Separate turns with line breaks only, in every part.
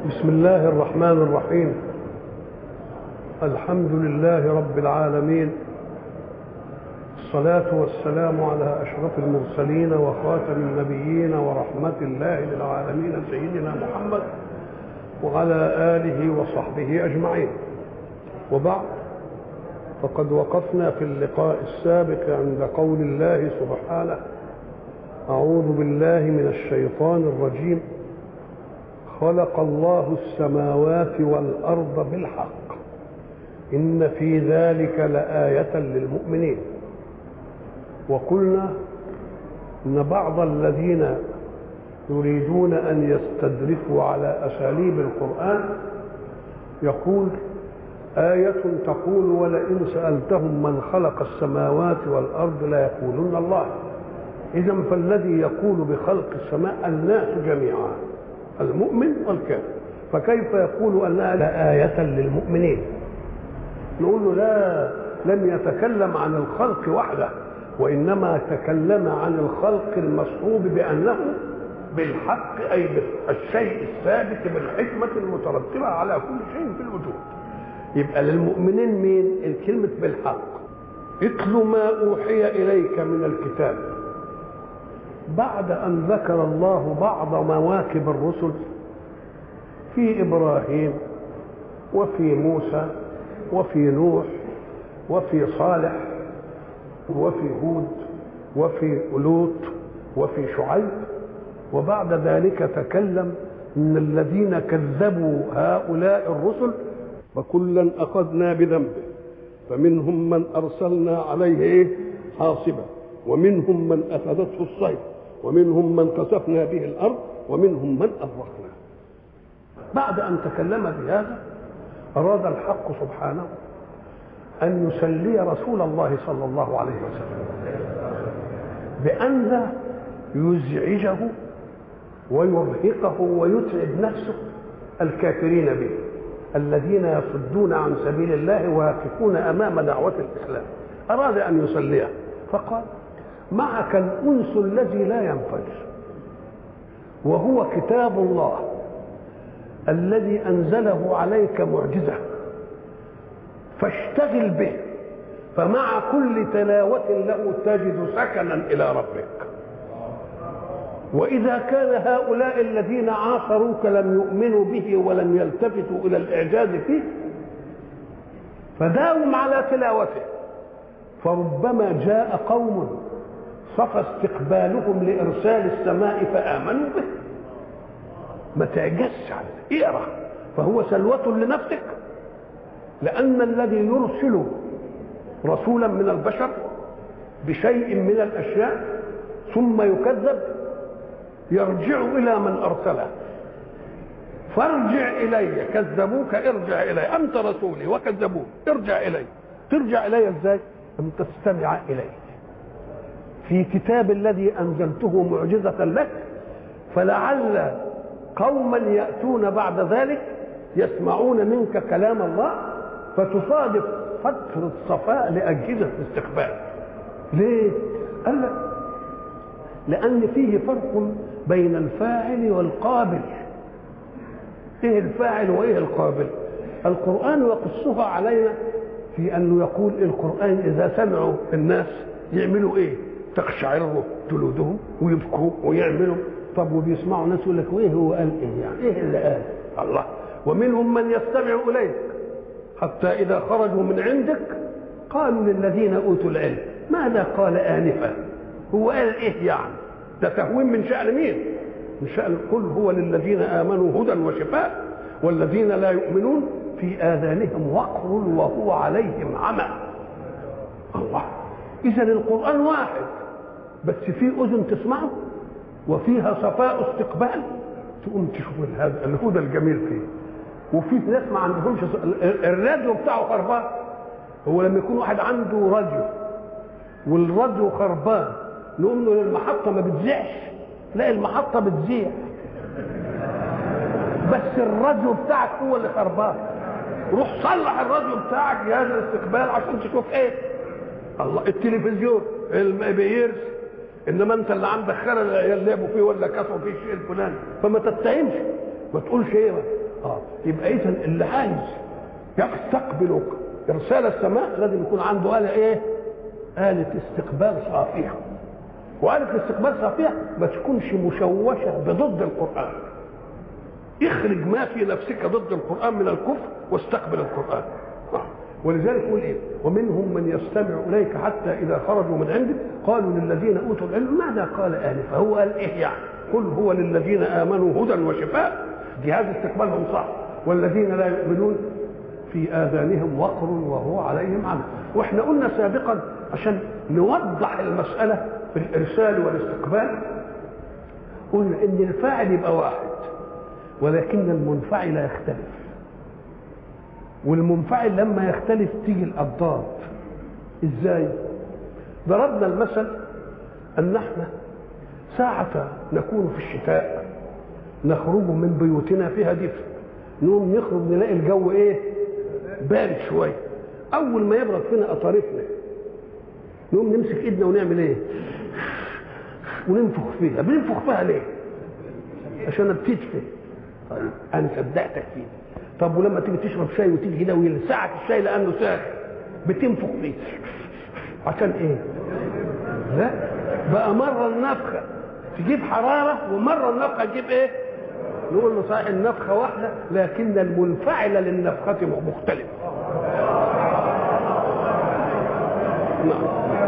بسم الله الرحمن الرحيم الحمد لله رب العالمين الصلاة والسلام على أشرف المرسلين وخاتم النبيين ورحمة الله للعالمين سيدنا محمد وعلى آله وصحبه أجمعين وبعد فقد وقفنا في اللقاء السابق عند قول الله سبحانه أعوذ بالله من الشيطان الرجيم خلق الله السماوات والأرض بالحق إن في ذلك لآية للمؤمنين وقلنا إن بعض الذين يريدون أن يستدركوا على أساليب القرآن يقول آية تقول ولئن سألتهم من خلق السماوات والأرض ليقولن الله إذا فالذي يقول بخلق السماء الناس جميعا المؤمن والكافر فكيف يقول أنها لآية للمؤمنين نقول له لا لم يتكلم عن الخلق وحده وإنما تكلم عن الخلق المصحوب بأنه بالحق أي بالشيء الثابت بالحكمة المترتبة على كل شيء في الوجود يبقى للمؤمنين مين الكلمة بالحق اتل ما أوحي إليك من الكتاب بعد أن ذكر الله بعض مواكب الرسل في إبراهيم وفي موسى وفي نوح وفي صالح وفي هود وفي لوط وفي شعيب وبعد ذلك تكلم ان الذين كذبوا هؤلاء الرسل وكلا اخذنا بذنبه فمنهم من ارسلنا عليه ايه حاصبا ومنهم من اخذته الصيف ومنهم من كسفنا به الارض ومنهم من اغرقنا بعد ان تكلم بهذا اراد الحق سبحانه ان يسلي رسول الله صلى الله عليه وسلم بان لا يزعجه ويرهقه ويتعب نفسه الكافرين به الذين يصدون عن سبيل الله ويقفون امام دعوه الاسلام اراد ان يصليه فقال معك الانس الذي لا ينفج وهو كتاب الله الذي انزله عليك معجزه فاشتغل به فمع كل تلاوه له تجد سكنا الى ربك واذا كان هؤلاء الذين عاصروك لم يؤمنوا به ولم يلتفتوا الى الاعجاز فيه فداوم على تلاوته فربما جاء قوم صفى استقبالهم لارسال السماء فامنوا به ما تعجزش عنه اقرا فهو سلوة لنفسك لأن الذي يرسل رسولا من البشر بشيء من الأشياء ثم يكذب يرجع إلى من أرسله فارجع إلي كذبوك ارجع إلي أنت رسولي وكذبوك ارجع إلي ترجع إلي إزاي أن تستمع إلي في كتاب الذي أنزلته معجزة لك فلعل قوما يأتون بعد ذلك يسمعون منك كلام الله فتصادف فترة صفاء لأجهزة الاستقبال ليه؟ قال لك لأن فيه فرق بين الفاعل والقابل ايه الفاعل وايه القابل القرآن يقصها علينا في أنه يقول القرآن إذا سمعوا الناس يعملوا ايه تقشعر جلودهم ويبكوا ويعملوا طب وبيسمعوا ناس يقول لك وايه هو قال ايه يعني ايه اللي قال الله ومنهم من يستمع اليك حتى اذا خرجوا من عندك قالوا للذين اوتوا العلم ماذا قال انفا هو قال ايه يعني ده تهوين من شان مين من شان قل هو للذين امنوا هدى وشفاء والذين لا يؤمنون في اذانهم وقر وهو عليهم عمى الله اذا القران واحد بس في اذن تسمعه وفيها صفاء استقبال تقوم تشوف هذا الهدى الجميل فيه وفي ناس ما عندهمش الراديو بتاعه خربان هو لما يكون واحد عنده راديو والراديو خربان نقول له المحطه ما بتذيعش لا المحطه بتذيع بس الراديو بتاعك هو اللي خربان روح صلح الراديو بتاعك جهاز الاستقبال عشان تشوف ايه الله التلفزيون ما بيرسل انما انت اللي عندك خلل العيال لعبوا فيه ولا كسروا فيه الشيء الفلاني فما تتهمش ما تقولش ايه اه يبقى اذا اللي عايز يستقبل ارسال السماء لازم يكون عنده آلة ايه؟ آلة استقبال صافية وآلة الاستقبال صافية ما تكونش مشوشة بضد القرآن اخرج ما في نفسك ضد القرآن من الكفر واستقبل القرآن ولذلك يقول ايه ومنهم من يستمع اليك حتى اذا خرجوا من عندك قالوا للذين اوتوا العلم ماذا قال انفا هو قال ايه يعني قل هو للذين امنوا هدى وشفاء جهاز استقبالهم صح والذين لا يؤمنون في اذانهم وقر وهو عليهم عمى واحنا قلنا سابقا عشان نوضح المساله في الارسال والاستقبال قلنا ان الفاعل يبقى واحد ولكن المنفعل يختلف والمنفعل لما يختلف تيجي الاضداد ازاي ضربنا المثل ان احنا ساعة نكون في الشتاء نخرج من بيوتنا فيها دفء نقوم نخرج نلاقي الجو ايه بارد شوية اول ما يبرد فينا اطارفنا نقوم نمسك ايدنا ونعمل ايه وننفخ فيها بننفخ فيها ليه عشان بتدفي طيب انا صدقتك فيه طب ولما تيجي تشرب شاي وتيجي كده ويلسعك الشاي لانه ساخن بتنفخ فيه عشان ايه؟ لا بقى مره النفخه تجيب حراره ومره النفخه تجيب ايه؟ نقول له صحيح النفخه واحده لكن المنفعل للنفخه مختلف نعم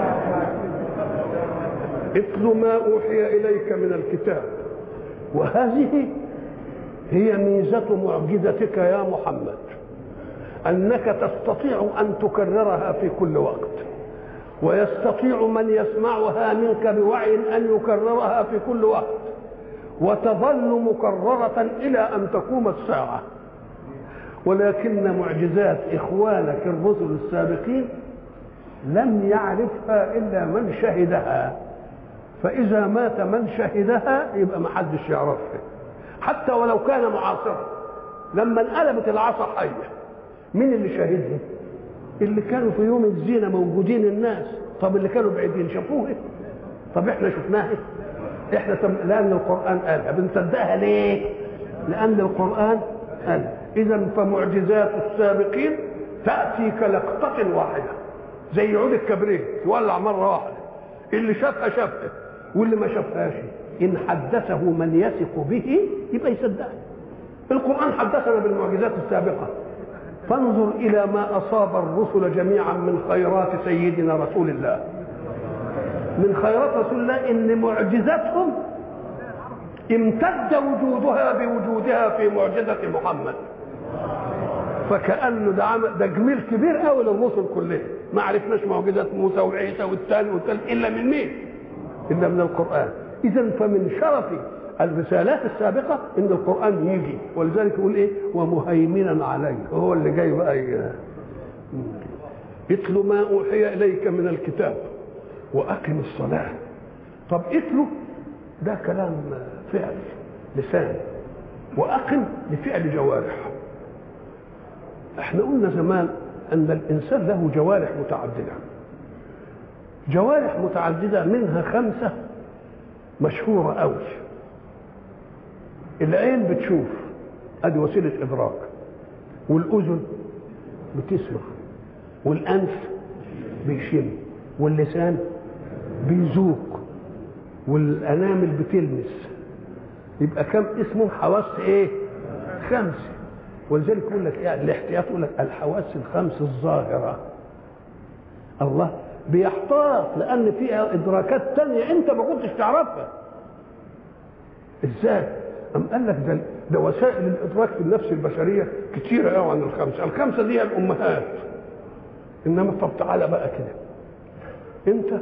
اتل ما اوحي اليك من الكتاب وهذه هي ميزة معجزتك يا محمد أنك تستطيع أن تكررها في كل وقت ويستطيع من يسمعها منك بوعي أن يكررها في كل وقت وتظل مكررة إلى أن تقوم الساعة ولكن معجزات إخوانك الرسل السابقين لم يعرفها إلا من شهدها فإذا مات من شهدها يبقى ما حدش يعرفها حتى ولو كان معاصرا لما انقلبت العصا حيه مين اللي شاهدها اللي كانوا في يوم الزينة موجودين الناس طب اللي كانوا بعيدين شافوه طب احنا شفناها احنا تم... لان القران قالها بنصدقها ليه لان القران قال اذا فمعجزات السابقين تاتي كلقطه واحده زي عود الكبريت يولع مره واحده اللي شافها شافها واللي ما شافهاش ان حدثه من يثق به يبقى يصدقه القران حدثنا بالمعجزات السابقه فانظر الى ما اصاب الرسل جميعا من خيرات سيدنا رسول الله من خيرات رسول الله ان معجزتهم امتد وجودها بوجودها في معجزه محمد فكانه ده عمل ده جميل كبير قوي للرسل كلهم ما عرفناش معجزات موسى وعيسى والثاني والثالث الا من مين؟ الا من القران اذا فمن شرف الرسالات السابقه ان القران يجي ولذلك يقول ايه ومهيمنا عليه هو اللي جاي بقى اتل ما اوحي اليك من الكتاب واقم الصلاه طب اتلو ده كلام فعل لسان واقم لفعل جوارح احنا قلنا زمان ان الانسان له جوارح متعدده جوارح متعدده منها خمسه مشهوره قوي العين بتشوف ادي وسيله ادراك والاذن بتسمع والانف بيشم واللسان بيذوق والانامل بتلمس يبقى كم اسمه حواس ايه خمسه ولذلك يقول لك يعني الاحتياط يقول لك الحواس الخمس الظاهره الله بيحتاط لان فيها ادراكات تانية انت ما كنتش تعرفها ازاي أم قال لك ده, ده وسائل الادراك في النفس البشريه كتيره قوي عن الخمسه الخمسه دي الامهات انما طب تعالى بقى كده انت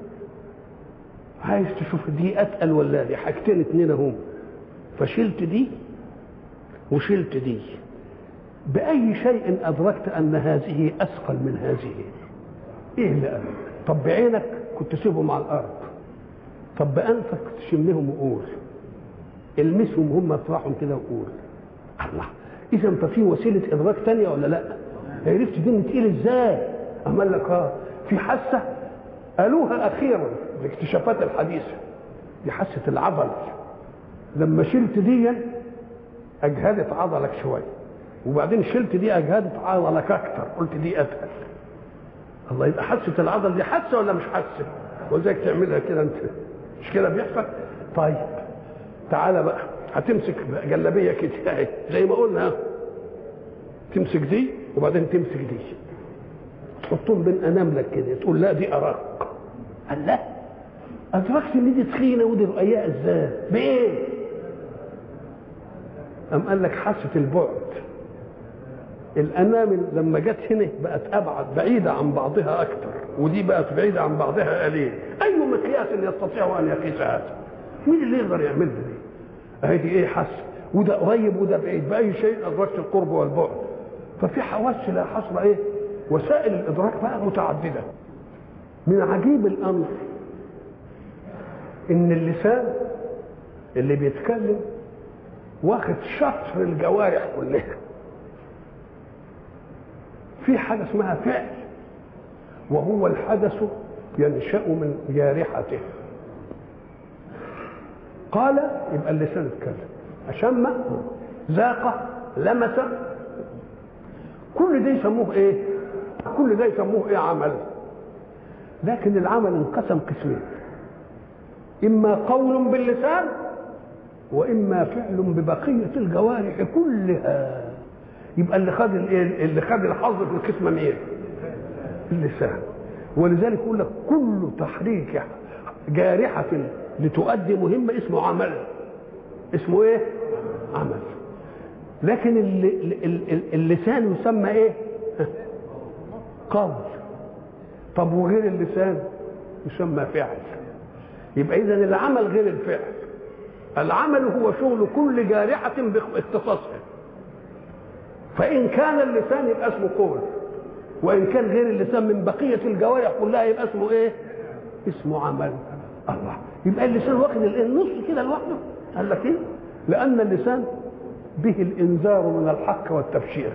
عايز تشوف دي اتقل ولا دي حاجتين اتنين اهم فشلت دي وشلت دي بأي شيء أدركت أن هذه أثقل من هذه إيه اللي قال طب بعينك كنت تسيبهم على الأرض طب بأنفك تشمهم وقول المسهم هم افرحهم كده وقول الله إذا ففي وسيلة إدراك تانية ولا لا؟ عرفت دي تقيل إزاي؟ أمال لك آه في حاسة قالوها أخيرا الاكتشافات الحديثة دي حاسة العضل لما شلت دي اجهدت عضلك شويه وبعدين شلت دي اجهدت عضلك اكتر قلت دي اتقل الله يبقى حاسه العضل دي حاسه ولا مش حاسه وازاي تعملها كده انت مش كده بيحصل طيب تعالى بقى هتمسك جلابيه كده اهي زي ما قلنا تمسك دي وبعدين تمسك دي تحطهم بين اناملك كده تقول لا دي ارق قال لا ادركت ان دي تخينه ودي رقيقه ازاي بايه أم قال لك حاسة البعد الأنامل لما جت هنا بقت أبعد بعيدة عن بعضها أكثر ودي بقت بعيدة عن بعضها قليل أي مقياس يستطيع أن يقيس هذا مين اللي يقدر يعمل دي أهي دي إيه حاسة وده قريب وده بعيد بأي شيء أدركت القرب والبعد ففي حواس لا حصر إيه وسائل الإدراك بقى متعددة من عجيب الأمر إن اللسان اللي بيتكلم واخد شطر الجوارح كلها في حاجه اسمها فعل وهو الحدث ينشا من جارحته قال يبقى اللسان اتكلم اشم ذاق لمس كل ده يسموه ايه كل ده يسموه ايه عمل لكن العمل انقسم قسمين اما قول باللسان واما فعل ببقيه الجوارح كلها يبقى اللي خد اللي خد الحظ في القسمه مين؟ اللسان ولذلك يقول لك كل تحريك جارحه لتؤدي مهمه اسمه عمل اسمه ايه؟ عمل لكن اللسان يسمى ايه؟ قول طب وغير اللسان يسمى فعل يبقى اذا العمل غير الفعل العمل هو شغل كل جارحة باختصاصها فإن كان اللسان يبقى اسمه قول وإن كان غير اللسان من بقية الجوارح كلها يبقى اسمه إيه؟ اسمه عمل الله يبقى اللسان واخد النص كده لوحده قال لك إيه؟ لأن اللسان به الإنذار من الحق والتبشير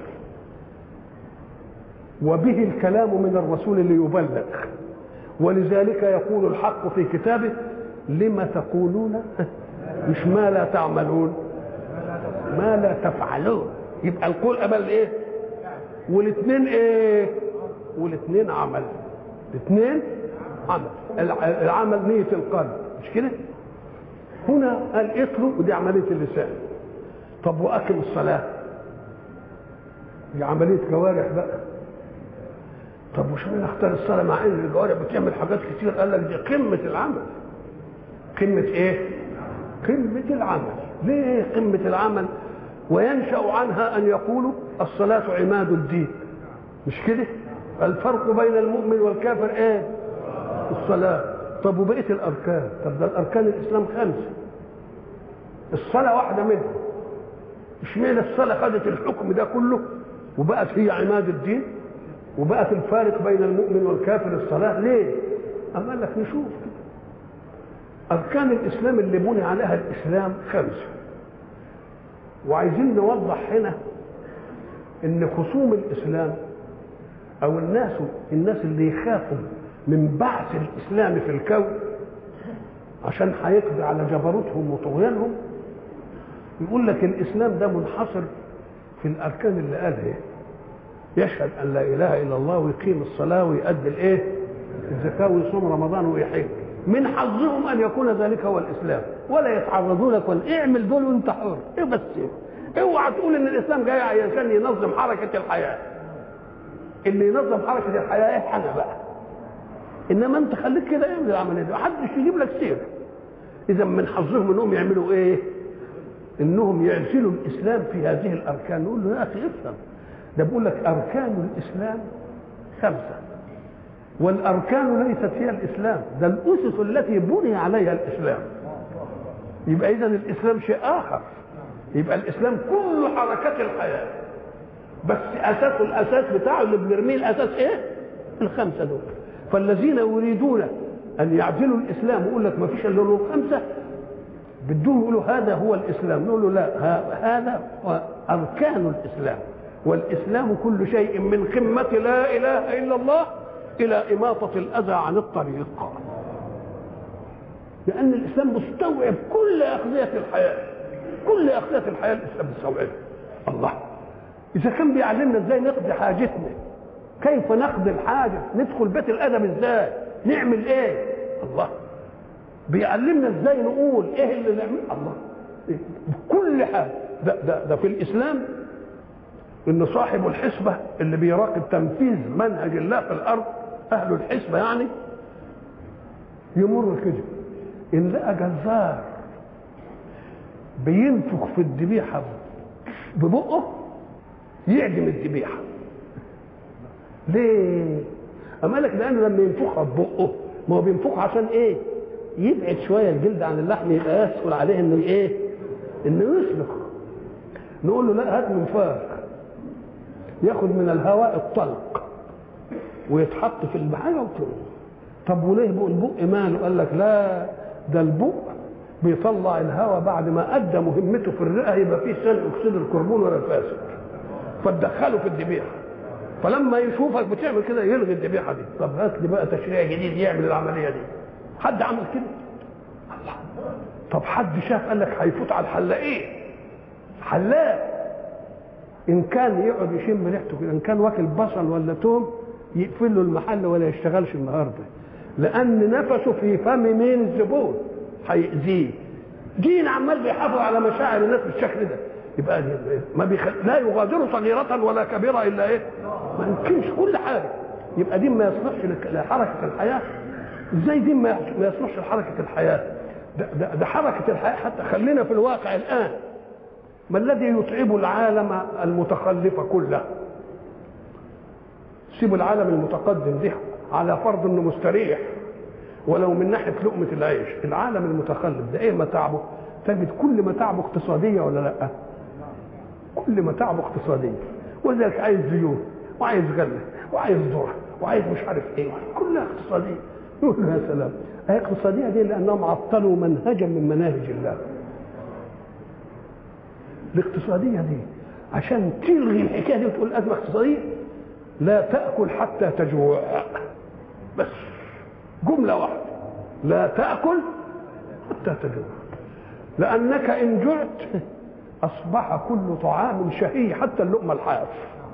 وبه الكلام من الرسول ليبلغ ولذلك يقول الحق في كتابه لم تقولون مش ما لا تعملون ما لا تفعلون يبقى القول قبل ايه والاثنين ايه والاثنين عمل الاثنين عمل العمل نية القلب مش كده هنا قال اتلو ودي عملية اللسان طب واقم الصلاة دي عملية جوارح بقى طب وش معنى اختار الصلاة مع ان الجوارح بتعمل حاجات كتير قال لك دي قمة العمل قمة ايه قمة العمل ليه قمة العمل وينشأ عنها أن يقولوا الصلاة عماد الدين مش كده الفرق بين المؤمن والكافر ايه الصلاة طب وبقية الأركان طب ده الأركان الإسلام خمسة الصلاة واحدة منهم اشمعنى الصلاة خدت الحكم ده كله وبقت هي عماد الدين وبقت الفارق بين المؤمن والكافر الصلاة ليه؟ أما قال لك نشوف كده أركان الإسلام اللي بني عليها الإسلام خمسة وعايزين نوضح هنا إن خصوم الإسلام أو الناس الناس اللي يخافوا من بعث الإسلام في الكون عشان هيقضي على جبروتهم وطغيانهم يقول لك الإسلام ده منحصر في الأركان اللي قالها يشهد أن لا إله إلا الله ويقيم الصلاة ويؤدي الإيه؟ الزكاة ويصوم رمضان ويحج من حظهم ان يكون ذلك هو الاسلام ولا يتعرضوا لك ولا اعمل دول وانت حر ايه بس اوعى تقول ان الاسلام جاي عشان ينظم حركه الحياه اللي ينظم حركه الحياه ايه انا بقى انما انت خليك كده اعمل العمليه دي محدش يجيب لك سير اذا من حظهم انهم يعملوا ايه انهم يرسلوا الاسلام في هذه الاركان نقول له يا اخي افهم ده بيقول لك اركان الاسلام خمسه والاركان ليست هي الاسلام ده الاسس التي بني عليها الاسلام يبقى اذا الاسلام شيء اخر يبقى الاسلام كل حركات الحياه بس اساس الاساس بتاعه اللي بنرميه الاساس ايه الخمسه دول فالذين يريدون ان يعدلوا الاسلام ويقول لك ما فيش الا له خمسه بدهم يقولوا هذا هو الاسلام نقول له لا هذا هو اركان الاسلام والاسلام كل شيء من قمه لا اله الا الله الى اماطه الاذى عن الطريق لان الاسلام مستوعب كل اخذيه الحياه كل اخلاق الحياه الاسلام بيستوعبها الله اذا كان بيعلمنا ازاي نقضي حاجتنا كيف نقضي الحاجه ندخل بيت الادب ازاي نعمل ايه الله بيعلمنا ازاي نقول ايه اللي نعمل الله إيه؟ كل حاجه ده, ده, ده في الاسلام ان صاحب الحسبه اللي بيراقب تنفيذ منهج الله في الارض اهل الحسبه يعني يمر كده ان لقى جزار بينفخ في الذبيحه ببقه يعدم الذبيحه ليه؟ أما لك لأنه لما ينفخها ببقه ما هو بينفخها عشان إيه؟ يبعد شوية الجلد عن اللحم يبقى يسهل عليه إنه إيه؟ إنه يسلخ نقول له لا هات منفاخ ياخد من الهواء الطلق ويتحط في البحاجة وتروح طب وليه بقى البق ماله؟ قال لك لا ده البق بيطلع الهواء بعد ما أدى مهمته في الرئة يبقى فيه ثاني أكسيد الكربون ولا الفاسد فتدخله في الذبيحة فلما يشوفك بتعمل كده يلغي الذبيحه دي طب هات لي بقى تشريع جديد يعمل العمليه دي حد عمل كده الله طب حد شاف قال لك هيفوت على الحلاقين حلاق ان كان يقعد يشم ريحته كده ان كان واكل بصل ولا توم يقفل له المحل ولا يشتغلش النهارده لان نفسه في فم مين الزبون هيأذيه دين عمال بيحافظ على مشاعر الناس بالشكل ده يبقى ما بيخل... لا يغادر صغيرة ولا كبيرة إلا إيه؟ ما يمكنش كل حاجة يبقى دين ما يصلحش لحركة الحياة ازاي دين ما يصلحش لحركة الحياة ده, ده, ده حركة الحياة حتى خلينا في الواقع الآن ما الذي يتعب العالم المتخلف كله سيب العالم المتقدم ده على فرض انه مستريح ولو من ناحيه لقمه العيش العالم المتخلف ده ايه متاعبه تجد كل متاعبه اقتصاديه ولا لا كل متاعبه اقتصاديه ولذلك عايز زيوت وعايز غله وعايز ذره وعايز مش عارف ايه كلها اقتصاديه يقول له يا سلام هي اقتصاديه دي لانهم عطلوا منهجا من مناهج الله الاقتصاديه دي عشان تلغي الحكايه دي وتقول ازمه اقتصاديه لا تاكل حتى تجوع بس جمله واحده لا تاكل حتى تجوع لانك ان جعت اصبح كل طعام شهي حتى اللقمه الحاف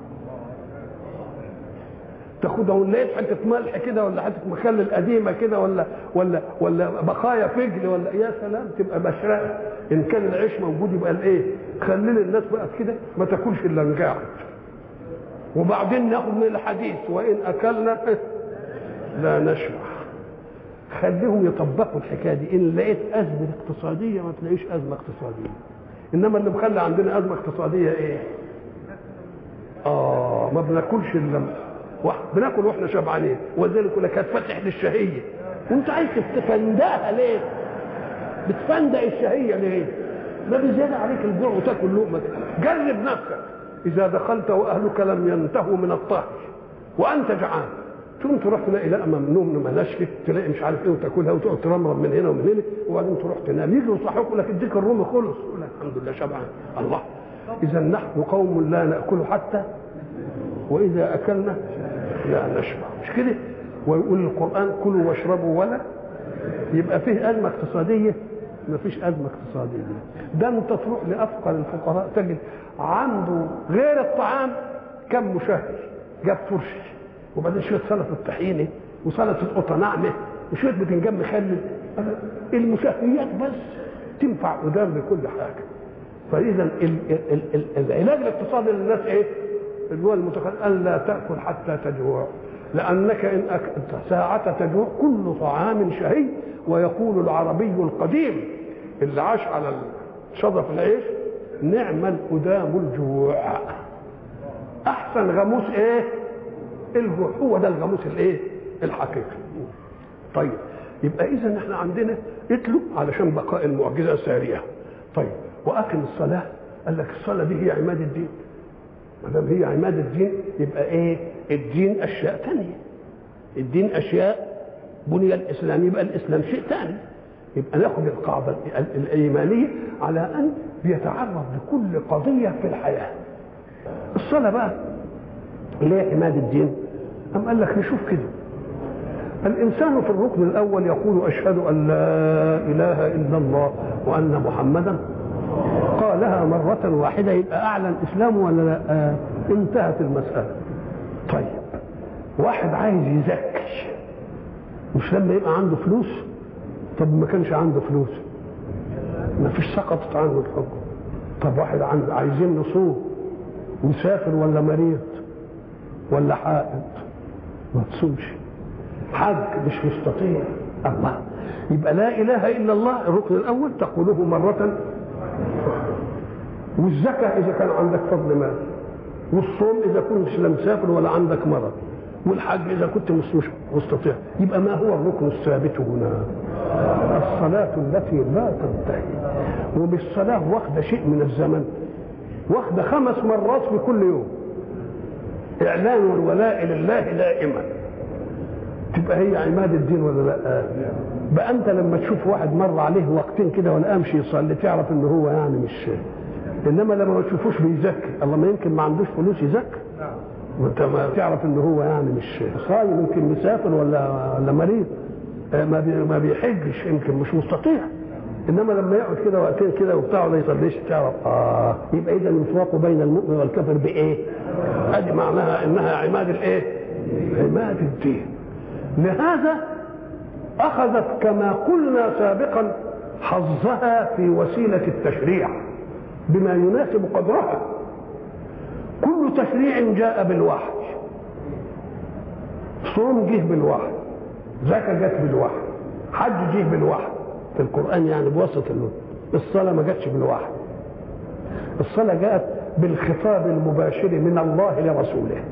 تاخدها ولقيت حته ملح كده ولا حته مخلل قديمه كده ولا ولا ولا بقايا فجل ولا يا سلام تبقى مشرقه ان كان العيش موجود يبقى الايه خلينا الناس بقى كده ما تاكلش الا نجاعت وبعدين ناخد من الحديث وان اكلنا لا نشبع خليهم يطبقوا الحكايه دي ان لقيت ازمه اقتصاديه ما تلاقيش ازمه اقتصاديه انما اللي مخلي عندنا ازمه اقتصاديه ايه اه ما بناكلش الا بناكل واحنا شبعانين ولذلك يقول لك هتفتح للشهيه وانت عايز تفندقها ليه؟ بتفندق الشهيه ليه؟ ما بيزيادة عليك الجوع وتاكل لقمه جرب نفسك اذا دخلت واهلك لم ينتهوا من الطهي وانت جعان تقوم تروح تلاقي لا ممنوع ما نشفت تلاقي مش عارف ايه وتاكلها وتقعد ترمرم من هنا ومن هنا وبعدين تروح تنام يجي يصحوك يقول لك اديك الرومي خلص يقول لك الحمد لله شبعان الله اذا نحن قوم لا ناكل حتى واذا اكلنا لا نشبع مش كده ويقول القران كلوا واشربوا ولا يبقى فيه ازمه اقتصاديه ما فيش ازمه اقتصاديه ده انت تروح لافقر الفقراء تجد عنده غير الطعام كم مشهي جاب فرشه وبعدين شويه سلطه طحينه وسلطه قطه ناعمه وشويه بتنجان مخلل المشهيات بس تنفع قدام لكل حاجه فاذا العلاج الاقتصادي للناس ايه؟ الدول المتخلفه الا تاكل حتى تجوع لانك ان أكلت ساعه تجوع كل طعام شهي ويقول العربي القديم اللي عاش على شظف العيش نعم القدام الجوع احسن غموس ايه الجوع هو ده الغموس الايه الحقيقي طيب يبقى اذا احنا عندنا اتلو علشان بقاء المعجزه ساريه طيب واقم الصلاه قال لك الصلاه دي هي عماد الدين ما دام هي عماد الدين يبقى ايه الدين اشياء ثانيه الدين اشياء بني الاسلام يبقى الاسلام شيء ثاني يبقى ناخد القاعده الايمانيه على ان بيتعرض لكل قضيه في الحياه الصلاه بقى اللي هي عماد الدين أم قال لك نشوف كده الإنسان في الركن الأول يقول أشهد أن لا إله إلا الله وأن محمدا قال قالها مرة واحدة يبقى أعلن إسلامه ولا لا؟ آه انتهت المسألة. طيب واحد عايز يزكي مش لما يبقى عنده فلوس طب ما كانش عنده فلوس ما فيش سقطت عنه الحكم طب واحد عنده عايزين نصوم مسافر ولا مريض ولا حائض ما تصومش حج مش مستطيع الله يبقى لا اله الا الله الركن الاول تقوله مره والزكاه اذا كان عندك فضل مال والصوم اذا كنت لا مسافر ولا عندك مرض والحج اذا كنت مش مش مستطيع يبقى ما هو الركن الثابت هنا الصلاه التي لا تنتهي وبالصلاه واخده شيء من الزمن واخده خمس مرات في كل يوم اعلان الولاء لله دائما تبقى هي عماد الدين ولا لا بقى انت لما تشوف واحد مر عليه وقتين كده ولا امشي يصلي تعرف ان هو يعني مش انما لما ما تشوفوش بيزكي الله ما يمكن ما عندوش فلوس يزكي وانت ما تعرف ان هو يعني مش صايم يمكن مسافر ولا ولا مريض ما بي ما بيحجش يمكن مش مستطيع انما لما يقعد كده وقتين كده وبتاع ولا يصليش تعرف اه يبقى اذا الفراق بين المؤمن والكافر بايه؟ ادي معناها انها عماد الايه؟ عماد الدين لهذا اخذت كما قلنا سابقا حظها في وسيله التشريع بما يناسب قدرها كل تشريع جاء بالوحي صوم جه بالوحي زكاة جت بالوحي حج جه بالوحي في القرآن يعني بواسطة النور الصلاة ما جاتش بالوحي الصلاة جاءت بالخطاب المباشر من الله لرسوله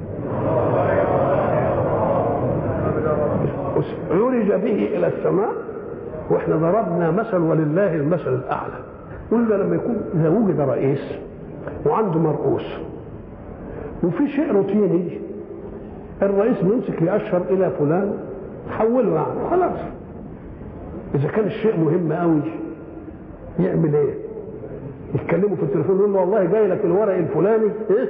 عرج به إلى السماء واحنا ضربنا مثل ولله المثل الأعلى قلنا لما يكون إذا وجد رئيس وعنده مرؤوس وفي شيء روتيني الرئيس بيمسك يأشر إلى فلان حوله يعني خلاص إذا كان الشيء مهم قوي يعمل إيه؟ يتكلموا في التليفون يقول له والله جاي لك الورق الفلاني إيه؟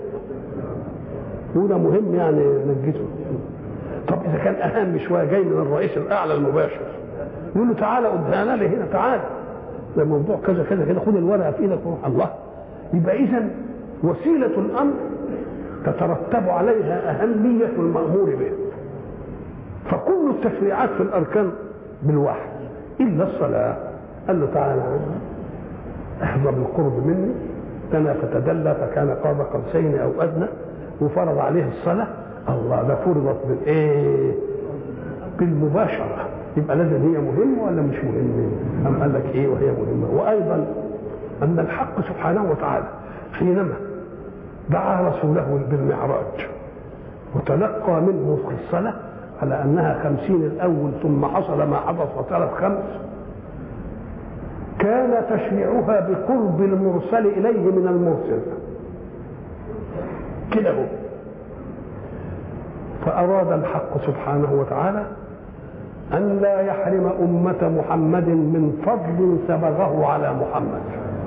وده مهم يعني نجته طب إذا كان أهم شوية جاي من الرئيس الأعلى المباشر يقول له تعالى قدامنا لي هنا تعالى ده موضوع كذا كذا كده خد الورقة في إيدك وروح الله يبقى إذا وسيلة الأمر تترتب عليها أهمية المأمور به فكل التشريعات في الأركان بالوحي إلا الصلاة قال له تعالى احظى بالقرب مني دنا فتدلى فكان قاب قوسين أو أدنى وفرض عليه الصلاة الله ده فرضت بالإيه؟ بالمباشرة يبقى لازم هي مهمة ولا مش مهمة؟ أم قال لك إيه وهي مهمة وأيضا أن الحق سبحانه وتعالى حينما دعا رسوله بالمعراج وتلقى منه في الصلاة على أنها خمسين الأول ثم حصل ما حدث وصارت خمس كان تشريعها بقرب المرسل إليه من المرسل كده هو فأراد الحق سبحانه وتعالى أن لا يحرم أمة محمد من فضل سبغه على محمد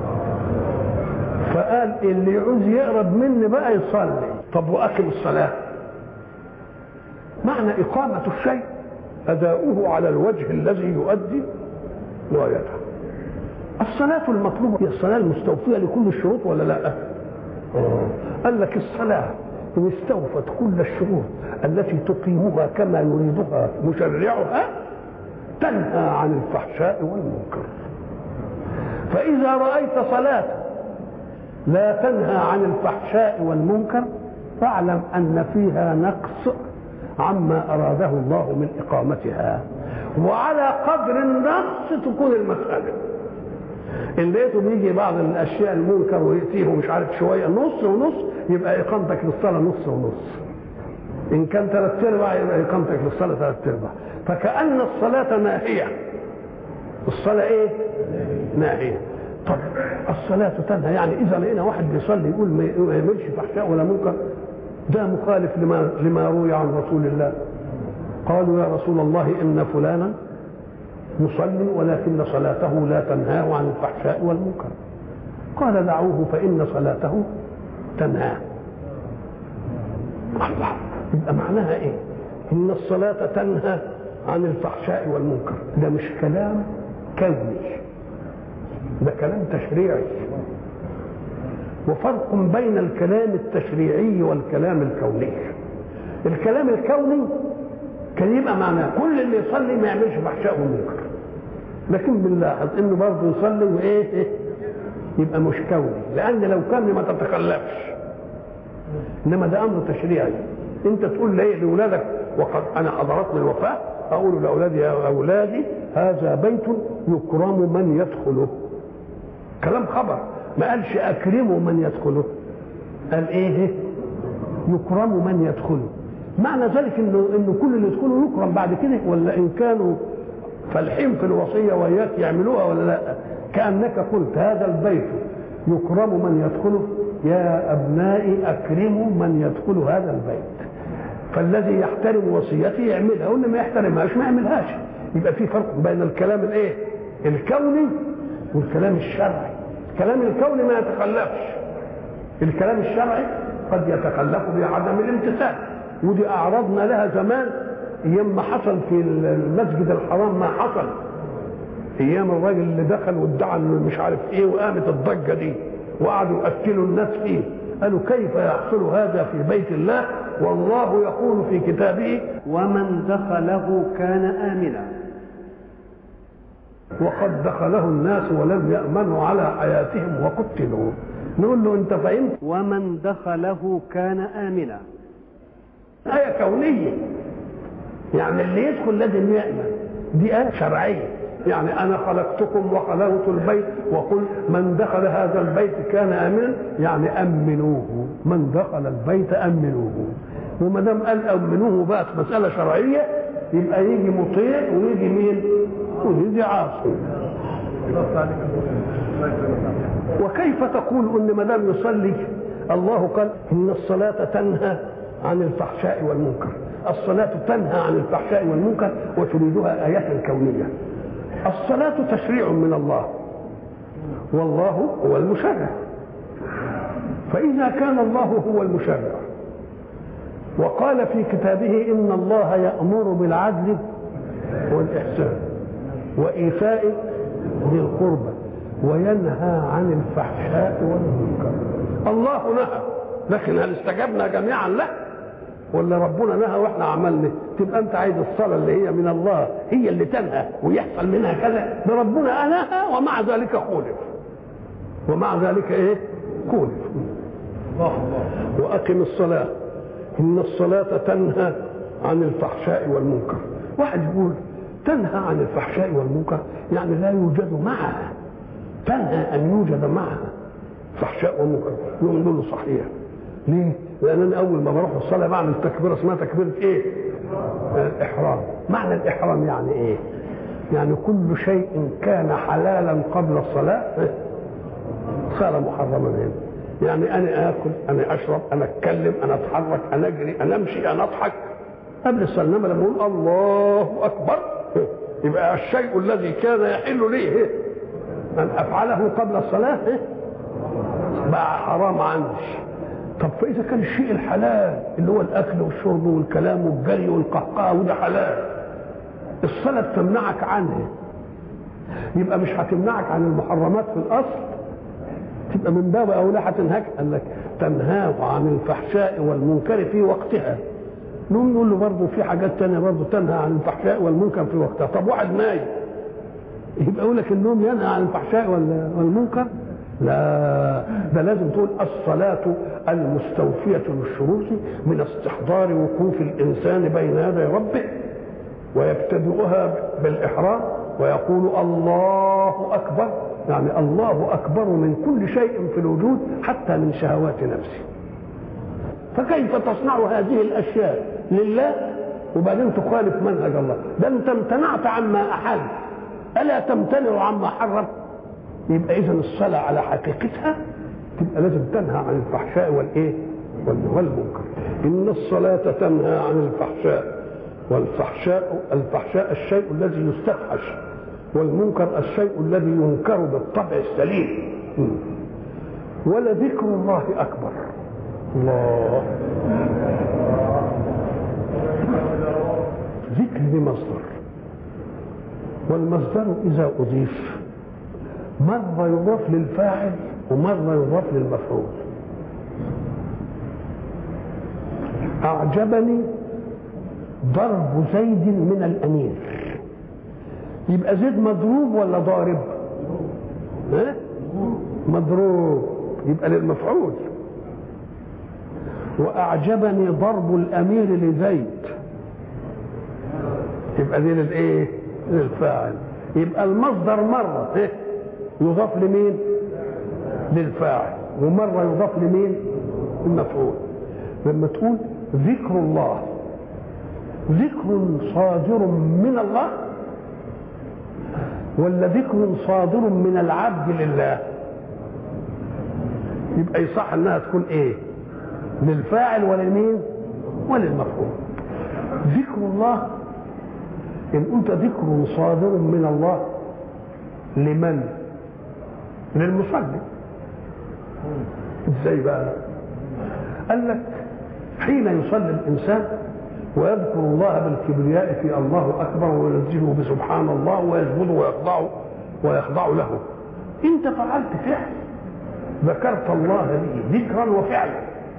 فقال اللي يعوز يقرب مني بقى يصلي طب واقم الصلاه معنى اقامه الشيء اداؤه على الوجه الذي يؤدي غايته الصلاة المطلوبة هي الصلاة المستوفية لكل الشروط ولا لا؟ أوه. قال لك الصلاة إن استوفت كل الشروط التي تقيمها كما يريدها مشرعها تنهى عن الفحشاء والمنكر فإذا رأيت صلاة لا تنهى عن الفحشاء والمنكر فاعلم ان فيها نقص عما اراده الله من اقامتها وعلى قدر النقص تكون المساله ان لقيته بيجي بعض الاشياء المنكر وياتيه مش عارف شويه نص ونص يبقى اقامتك للصلاه نص ونص ان كان ثلاث ارباع يبقى اقامتك للصلاه ثلاث ارباع فكان الصلاه ناهيه الصلاه ايه ناهيه طب الصلاة تنهى يعني إذا لقينا واحد بيصلي يقول ما يعملش فحشاء ولا منكر ده مخالف لما لما روي عن رسول الله قالوا يا رسول الله إن فلانا يصلي ولكن صلاته لا تنهاه عن الفحشاء والمنكر قال دعوه فإن صلاته تنهاه الله يبقى معناها إيه؟ إن الصلاة تنهى عن الفحشاء والمنكر ده مش كلام كوني ده كلام تشريعي وفرق بين الكلام التشريعي والكلام الكوني الكلام الكوني كان يبقى معناه كل اللي يصلي ما يعملش فحشاء ومنكر لكن بنلاحظ انه برضه يصلي وايه يبقى مش كوني لان لو كان ما تتخلفش انما ده امر تشريعي انت تقول ليه لاولادك وقد انا حضرتني الوفاه اقول لاولادي يا اولادي هذا بيت يكرم من يدخله كلام خبر ما قالش اكرموا من يدخله قال ايه يكرم من يدخله معنى ذلك انه انه كل اللي يدخله يكرم بعد كده ولا ان كانوا فالحين في الوصيه وياك يعملوها ولا لا كانك قلت هذا البيت يكرم من يدخله يا ابنائي اكرموا من يدخل هذا البيت فالذي يحترم وصيتي يعملها واللي ما يحترمهاش ما يعملهاش يبقى في فرق بين الكلام الايه الكوني والكلام الشرعي الكلام الكوني ما يتخلفش الكلام الشرعي قد يتخلف بعدم الامتثال ودي اعرضنا لها زمان ايام ما حصل في المسجد الحرام ما حصل ايام الراجل اللي دخل وادعى انه مش عارف ايه وقامت الضجه دي وقعدوا ياكلوا الناس فيه قالوا كيف يحصل هذا في بيت الله والله يقول في كتابه
ومن دخله كان آمنا
وقد دخله الناس ولم يأمنوا على حياتهم وقتلوا نقول له انت فهمت
ومن دخله كان آمنا
آية كونية يعني اللي يدخل لازم يأمن دي آية شرعية يعني أنا خلقتكم وخلقت البيت وقل من دخل هذا البيت كان آمنا يعني أمنوه من دخل البيت أمنوه وما دام قال أمنوه بقت مسألة شرعية يبقى يجي مطيع ويجي مين؟ ويجي عاصي وكيف تقول ان ما دام يصلي الله قال ان الصلاه تنهى عن الفحشاء والمنكر الصلاه تنهى عن الفحشاء والمنكر وتريدها ايه كونيه الصلاه تشريع من الله والله هو المشرع فاذا كان الله هو المشرع وقال في كتابه ان الله يامر بالعدل والاحسان وايتاء ذي القربى وينهى عن الفحشاء والمنكر الله نهى لكن هل استجبنا جميعا له ولا ربنا نهى واحنا عملنا تبقى انت عايز الصلاه اللي هي من الله هي اللي تنهى ويحصل منها كذا ده ربنا نهى ومع ذلك خولف ومع ذلك ايه خولف واقم الصلاه ان الصلاه تنهى عن الفحشاء والمنكر واحد يقول تنهى عن الفحشاء والمنكر يعني لا يوجد معها تنهى ان يوجد معها فحشاء ومنكر يقوم نقول له صحيح ليه؟ لان انا اول ما بروح الصلاه بعمل تكبيره اسمها تكبيره ايه؟ الاحرام معنى الاحرام يعني ايه؟ يعني كل شيء كان حلالا قبل الصلاه صار محرما هنا يعني انا اكل انا اشرب انا اتكلم انا اتحرك انا اجري انا امشي انا اضحك قبل الصلاه انما لما اقول الله اكبر يبقى الشيء الذي كان يحل لي ان افعله قبل الصلاه بقى حرام عندي طب فاذا كان الشيء الحلال اللي هو الاكل والشرب والكلام والجري والقهقه وده حلال الصلاه تمنعك عنه يبقى مش هتمنعك عن المحرمات في الاصل تبقى من باب اولى هتنهاك قال لك تنهاه عن الفحشاء والمنكر في وقتها نقوم نقول له برضه في حاجات تانية برضه تنهى عن الفحشاء والمنكر في وقتها طب واحد نايم يبقى يقول لك النوم ينهى عن الفحشاء والمنكر لا ده لازم تقول الصلاة المستوفية للشروط من استحضار وقوف الإنسان بين يدي ربه ويبتدئها بالإحرام ويقول الله أكبر يعني الله أكبر من كل شيء في الوجود حتى من شهوات نفسه فكيف تصنع هذه الأشياء لله وبعدين تخالف منهج الله ده أنت امتنعت عما أحل ألا تمتنع عما حرم يبقى اذا الصلاه على حقيقتها تبقى لازم تنهى عن الفحشاء والايه والمنكر ان الصلاه تنهى عن الفحشاء والفحشاء الفحشاء الشيء الذي يستفحش والمنكر الشيء الذي ينكر بالطبع السليم ولذكر الله اكبر الله ذكر بمصدر والمصدر اذا اضيف مرة يضاف للفاعل ومرة يضاف للمفعول أعجبني ضرب زيد من الأمير يبقى زيد مضروب ولا ضارب؟ ها؟ مضروب يبقى للمفعول وأعجبني ضرب الأمير لزيد يبقى دي للإيه؟ للفاعل يبقى المصدر مرة إيه؟ يضاف لمين؟ للفاعل ومرة يضاف لمين؟ المفعول لما تقول ذكر الله ذكر صادر من الله ولا ذكر صادر من العبد لله يبقى يصح انها تكون ايه للفاعل ولمين وللمفعول ذكر الله ان قلت ذكر صادر من الله لمن للمصلي ازاي بقى قال لك حين يصلي الانسان ويذكر الله بالكبرياء في الله اكبر وينزهه بسبحان الله ويسجد ويخضع ويخضع له انت فعلت فعل ذكرت الله به ذكرا وفعلا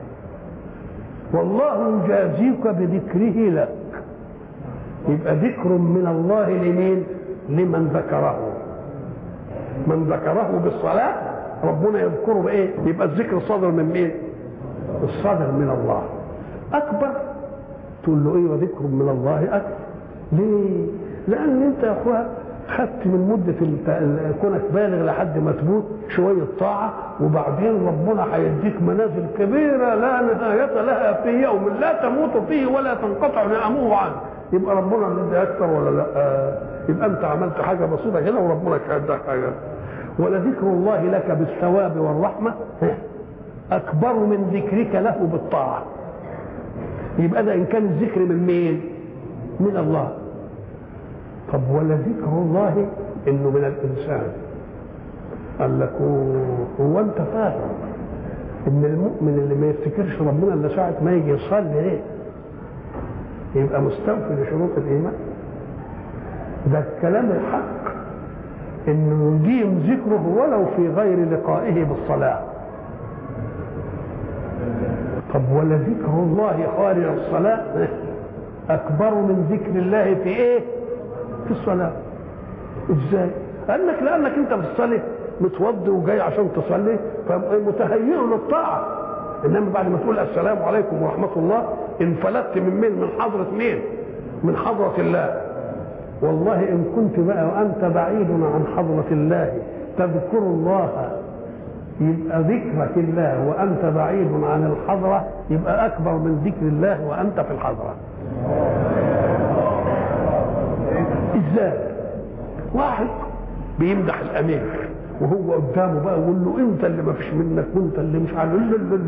والله يجازيك بذكره لك يبقى ذكر من الله لمين لمن ذكره من ذكره بالصلاة ربنا يذكره بإيه يبقى الذكر صادر من مين الصادر من الله أكبر تقول له ايه وذكر من الله اكبر ليه لان انت يا اخويا خدت من مدة كونك بالغ لحد ما تموت شوية طاعة وبعدين ربنا هيديك منازل كبيرة لا نهاية لها في يوم لا تموت فيه ولا تنقطع نعمه عنه يبقى ربنا مدي أكثر ولا لا يبقى أنت عملت حاجة بسيطة كده وربنا اداك حاجة ولذكر الله لك بالثواب والرحمة أكبر من ذكرك له بالطاعة يبقى ده ان كان الذكر من مين من الله طب ولا ذكر الله انه من الانسان قال لك هو انت فاهم ان المؤمن اللي ما يفتكرش ربنا الا ساعه ما يجي يصلي ليه يبقى مستوفي لشروط الايمان ده الكلام الحق انه يديم ذكره ولو في غير لقائه بالصلاه طب ولذكر الله خارج الصلاة أكبر من ذكر الله في إيه؟ في الصلاة. إزاي؟ قال لك لأنك أنت في الصلاة متوضي وجاي عشان تصلي فمتهيئ للطاعة. إنما بعد ما تقول السلام عليكم ورحمة الله انفلتت من مين؟ من حضرة مين؟ من حضرة الله. والله إن كنت بقى وأنت بعيد عن حضرة الله تذكر الله يبقى ذكرك الله وانت بعيد عن الحضره يبقى اكبر من ذكر الله وانت في الحضره ازاي واحد بيمدح الامير وهو قدامه بقى يقول له انت اللي ما فيش منك وانت اللي مش عارف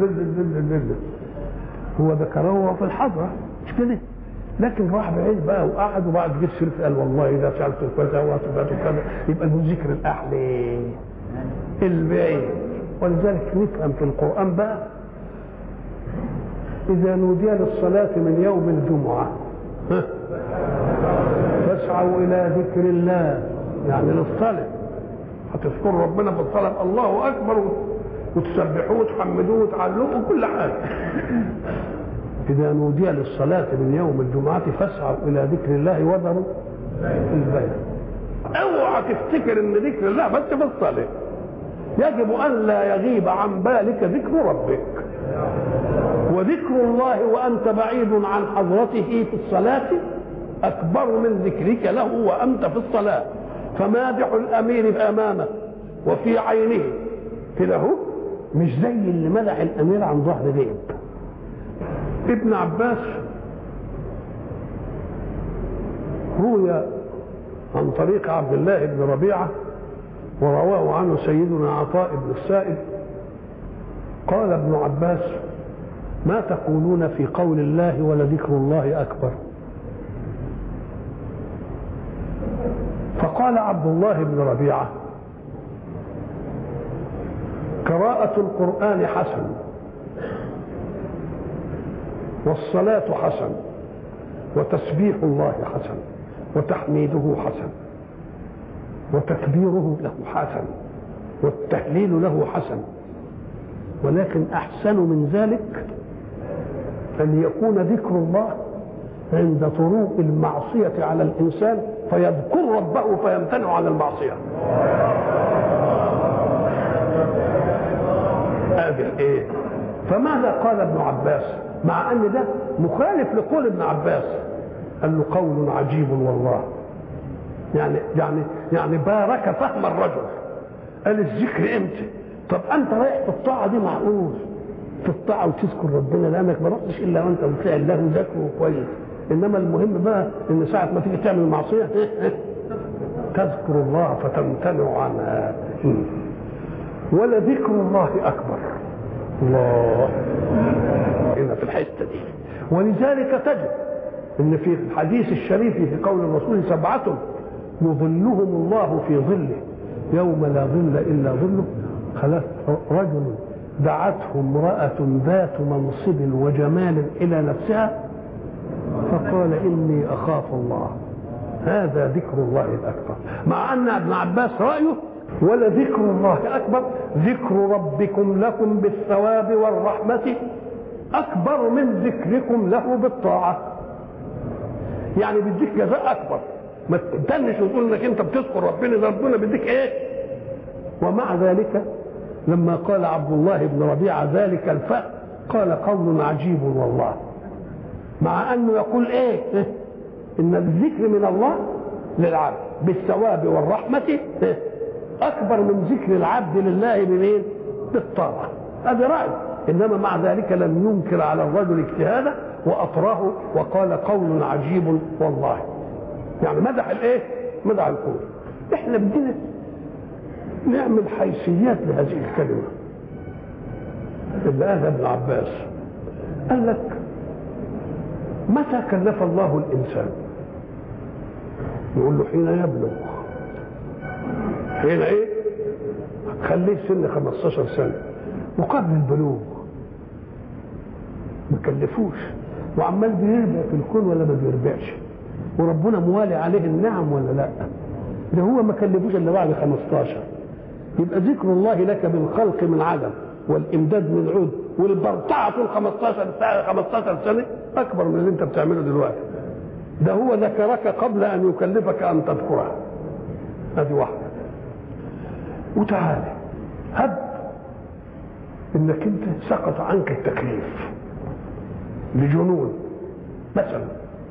هو ذكره وهو في الحضره مش كده لكن راح بعيد بقى وقعد وبعد جه سيرته قال والله اذا فعلت كذا وفعلت كذا يبقى الذكر الاحلى البعيد ولذلك نفهم في القرآن بقى إذا نودي للصلاة من يوم الجمعة فاسعوا إلى ذكر الله يعني للصلاة هتذكروا ربنا بالصلاة الله أكبر وتسبحوه وتحمدوه وتعلوه وكل حاجة إذا نودي للصلاة من يوم الجمعة فاسعوا إلى ذكر الله وذروا البيع اوعى تفتكر ان ذكر الله بس في الصلاه يجب ان لا يغيب عن بالك ذكر ربك وذكر الله وانت بعيد عن حضرته في الصلاه اكبر من ذكرك له وانت في الصلاه فمادح الامير امامه وفي عينه كده اهو مش زي اللي مدح الامير عن ظهر غيب ابن عباس روي عن طريق عبد الله بن ربيعه ورواه عنه سيدنا عطاء بن السائب قال ابن عباس ما تقولون في قول الله ولذكر الله اكبر فقال عبد الله بن ربيعه قراءه القران حسن والصلاه حسن وتسبيح الله حسن وتحميده حسن وتكبيره له حسن والتهليل له حسن ولكن أحسن من ذلك أن يكون ذكر الله عند طروق المعصية على الإنسان فيذكر ربه فيمتنع عن المعصية هذه ايه فماذا قال ابن عباس مع ان ده مخالف لقول ابن عباس قال له قول عجيب والله يعني يعني يعني بارك فهم الرجل قال الذكر امتى طب انت رايح في الطاعه دي معقول في الطاعه وتذكر ربنا لانك ما رحتش الا وانت بتفعل له ذكره كويس انما المهم بقى ان ساعه ما تيجي تعمل معصيه تذكر الله فتمتنع عنها ولذكر الله اكبر الله هنا في الحته دي ولذلك تجد ان في الحديث الشريف في قول الرسول سبعه يظلهم الله في ظله يوم لا ظل الا ظله خلاص رجل دعته امرأة ذات منصب وجمال إلى نفسها فقال إني أخاف الله هذا ذكر الله الأكبر مع أن ابن عباس رأيه ولذكر الله أكبر ذكر ربكم لكم بالثواب والرحمة أكبر من ذكركم له بالطاعة يعني بيديك جزاء أكبر ما تستنش وتقول انك انت بتذكر ربنا ده ربنا بيديك ايه ومع ذلك لما قال عبد الله بن ربيعه ذلك الفأ قال قول عجيب والله مع انه يقول ايه ان الذكر من الله للعبد بالثواب والرحمه اكبر من ذكر العبد لله بمين بالطاعه هذا راي انما مع ذلك لم ينكر على الرجل اجتهاده واطراه وقال قول عجيب والله يعني مدح الايه مدح القول احنا بدنا نعمل حيثيات لهذه الكلمه اللي قالها ابن عباس قال لك متى كلف الله الانسان يقول له حين يبلغ حين ايه خليه سن 15 سنه وقبل البلوغ ما كلفوش وعمال بيربع في الكون ولا ما بيربعش وربنا موالي عليه النعم ولا لا ده هو ما كلفوش الا بعد 15 يبقى ذكر الله لك بالخلق من عدم والامداد من عود والبرطعه طول 15 سنه 15 سنه اكبر من اللي انت بتعمله دلوقتي ده هو ذكرك قبل ان يكلفك ان تذكره هذه واحده وتعالى هب انك انت سقط عنك التكليف لجنون مثلا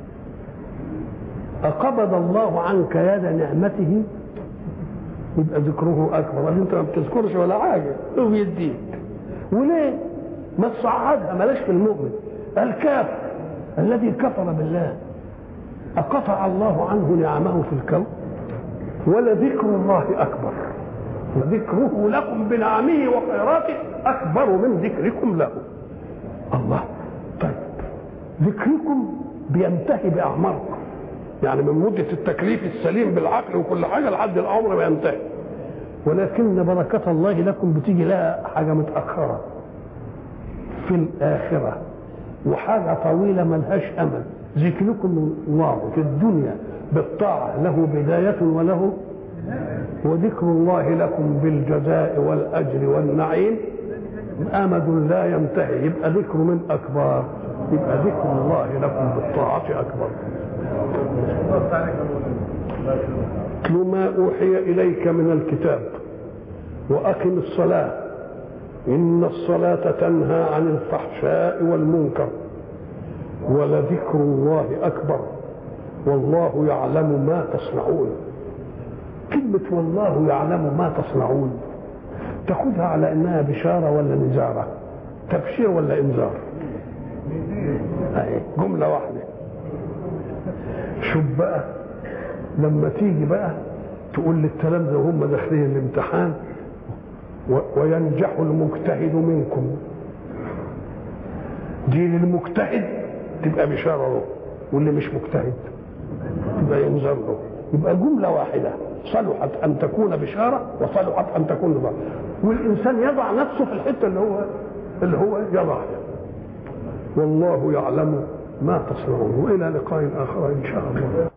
أقبض الله عنك يد نعمته يبقى ذكره أكبر انت ما بتذكرش ولا حاجة هو يديك وليه ما تصعدها ملاش في المؤمن الكافر الذي كفر بالله أقطع الله عنه نعمه في الكون ولذكر الله أكبر وذكره لكم بنعمه وخيراته أكبر من ذكركم له الله طيب ذكركم بينتهي بأعماركم يعني من مدة التكليف السليم بالعقل وكل حاجة لحد العمر ما ينتهي ولكن بركة الله لكم بتيجي لها حاجة متأخرة في الآخرة وحاجة طويلة ملهاش أمل ذكركم الله في الدنيا بالطاعة له بداية وله وذكر الله لكم بالجزاء والأجر والنعيم أمد لا ينتهي يبقى ذكر من أكبر يبقى ذكر الله لكم بالطاعة أكبر اتل ما أوحي إليك من الكتاب وأقم الصلاة إن الصلاة تنهى عن الفحشاء والمنكر ولذكر الله أكبر والله يعلم ما تصنعون كلمة والله يعلم ما تصنعون تاخدها على انها بشارة ولا نزارة تبشير ولا انذار جملة واحدة شوف بقى لما تيجي بقى تقول للتلامذة وهم داخلين الامتحان وينجح المجتهد منكم دي للمجتهد تبقى بشارة له واللي مش مجتهد تبقى ينذر له يبقى جملة واحدة صلحت أن تكون بشارة وصلحت أن تكون نظام والإنسان يضع نفسه في الحتة اللي هو اللي هو يضعها والله يعلم ما تصنعون وإلى لقاء آخر إن شاء الله